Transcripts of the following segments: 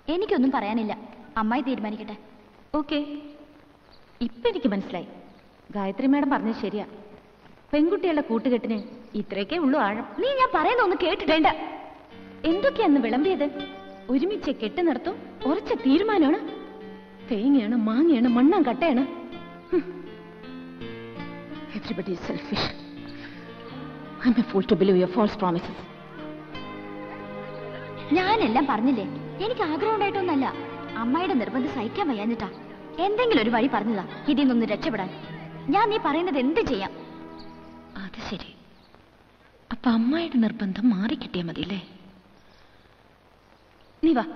എനിക്കൊന്നും പറയാനില്ല അമ്മായി തീരുമാനിക്കട്ടെ ഓക്കെ ഇപ്പൊ എനിക്ക് മനസ്സിലായി ഗായത്രി മാഡം പറഞ്ഞത് ശരിയാ പെൺകുട്ടികളുടെ കൂട്ടുകെട്ടിന് ഇത്രയൊക്കെ ഉള്ളൂ ആഴം നീ ഞാൻ പറയുന്ന ഒന്ന് കേട്ടിട്ട് വേണ്ട എന്തൊക്കെയാന്ന് വിളമ്പിയത് ഒരുമിച്ച് കെട്ടി നിർത്തും ഉറച്ച തീരുമാനമാണ് തേങ്ങയാണ് മാങ്ങയാണ് മണ്ണാൻ കട്ടയാണ് everybody is selfish I am a fool to believe your false promises ഞാനെല്ലാം പറഞ്ഞില്ലേ എനിക്ക് ആഗ്രഹം ഉണ്ടായിട്ടൊന്നല്ല അമ്മായിയുടെ നിർബന്ധം സഹിക്കാൻ വയ്യാഞ്ഞിട്ടാ എന്തെങ്കിലും ഒരു വഴി പറഞ്ഞതാ ഇതിൽ നിന്നൊന്ന് രക്ഷപ്പെടാൻ ഞാൻ നീ പറയുന്നത് എന്ത് ചെയ്യാം അത് ശരി അപ്പൊ അമ്മായിയുടെ നിർബന്ധം മാറിക്കിട്ടിയാ മതിയല്ലേ നീ വാ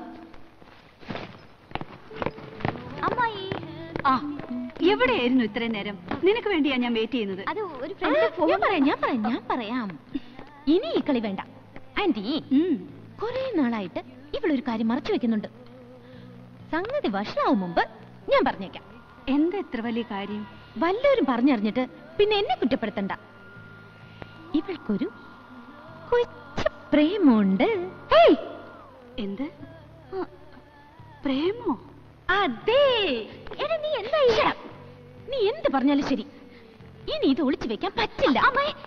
അമ്മായി ആ എവിടെയായിരുന്നു ഇത്രയും നേരം നിനക്ക് വേണ്ടിയാ ഞാൻ വെയിറ്റ് ചെയ്യുന്നത് അത് ഒരു ആ, ഫ്രണ്ട് ഞാൻ പറയാം ഞാൻ പറയാം ഞാൻ പറയാം ഇനി ഈ കളി വേണ്ട ആന്റി ഉം. കുറെ നാളായിട്ട് ഇവളൊരു കാര്യം മറച്ചു വെക്കുന്നുണ്ട് സംഗതി വഷളാവും മുമ്പ് ഞാൻ പറഞ്ഞേക്കാം എന്താ ഇത്ര വലിയ കാര്യം വല്ലവരും പറഞ്ഞറിഞ്ഞിട്ട് പിന്നെ എന്നെ കുറ്റപ്പെടുത്തണ്ട ഇവൾക്കൊരു കൊച്ചു പ്രേമുണ്ട് ഹേയ് എന്ത് പ്രേമോ അതെ എടാ നീ എന്താ ഈ- നീ എന്ത് പറഞ്ഞാലും ശരി ഇനി ഇത് ഒളിച്ചു വെക്കാൻ പറ്റില്ല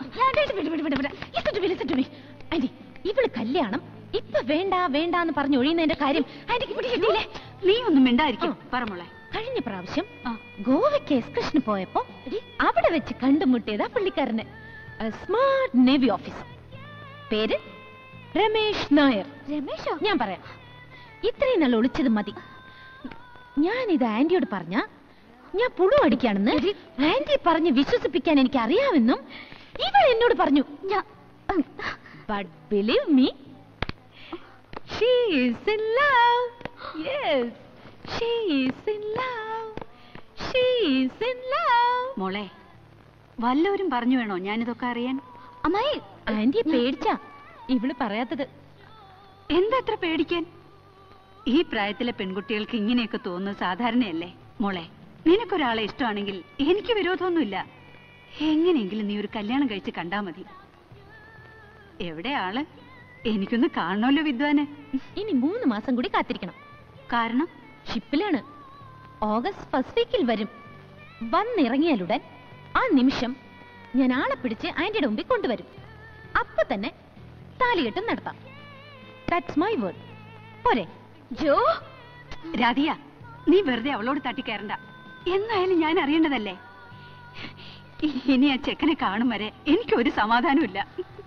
ആന്റി ഇവള് കല്യാണം ഇപ്പൊ വേണ്ട വേണ്ട എന്ന് പറഞ്ഞ് ഒഴിയുന്നതിന്റെ കാര്യം ആന്റിക്ക് പിടികിട്ടിയില്ലേ നീ ഒന്നും മിണ്ടായിരിക്കും ആ. പറ മോളെ കഴിഞ്ഞ പ്രാവശ്യം ആ. ഗോവയ്ക്ക് എക്സ്കർഷന് പോയപ്പോ അവിടെ വെച്ച് കണ്ടുമുട്ടിയതാ പുള്ളിക്കാരന് സ്മാർട്ട് നേവി ഓഫീസർ പേര് രമേശ് നായർ രമേശോ ഞാൻ പറയാം ഇത്രയും നാൾ ഒളിച്ചത് മതി ഞാൻ ഇത് ആന്റിയോട് പറഞ്ഞ ഞാൻ പുഴു അടിക്കാണെന്ന് ആന്റി പറഞ്ഞ് വിശ്വസിപ്പിക്കാൻ എനിക്ക് അറിയാമെന്നും ഇവൾ എന്നോട് പറഞ്ഞു ഞാൻ but believe me she is in love yes she is in love she is in love മോളെ വല്ലവരും പറഞ്ഞു വേണോ ഞാനിതൊക്കെ അറിയാൻ അമ്മായി ആന്റിയെ പേടിച്ചാ ഇവള് പറയാത്തത് എന്താ അത്ര പേടിക്കാൻ ഈ പ്രായത്തിലെ പെൺകുട്ടികൾക്ക് ഇങ്ങനെയൊക്കെ തോന്നുന്നത് സാധാരണയല്ലേ മോളെ നിനക്കൊരാളെ ഇഷ്ടമാണെങ്കിൽ എനിക്ക് വിരോധമൊന്നുമില്ല എങ്ങനെയെങ്കിലും നീ ഒരു കല്യാണം കഴിച്ച് കണ്ടാ മതി എവിടെ ആള് എനിക്കൊന്ന് കാണണമല്ലോ വിദ്വാന് ഇനി മൂന്ന് മാസം കൂടി കാത്തിരിക്കണം കാരണം ഷിപ്പിലാണ് ഓഗസ്റ്റ് ഫസ്റ്റ് വീക്കിൽ വരും വന്നിറങ്ങിയാലുടൻ ആ നിമിഷം ഞാൻ ആളെ പിടിച്ച് ആന്റിയുടെ മുമ്പിൽ കൊണ്ടുവരും അപ്പൊ തന്നെ താലികെട്ടും നടത്താം ദാറ്റ്സ് മൈ വേർഡ് പോരെ ജോ രാധിയ നീ വെറുതെ അവളോട് തട്ടിക്കയറണ്ട എന്നായാലും ഞാൻ അറിയേണ്ടതല്ലേ ഇനി ആ ചെക്കനെ കാണും വരെ എനിക്കൊരു സമാധാനമില്ല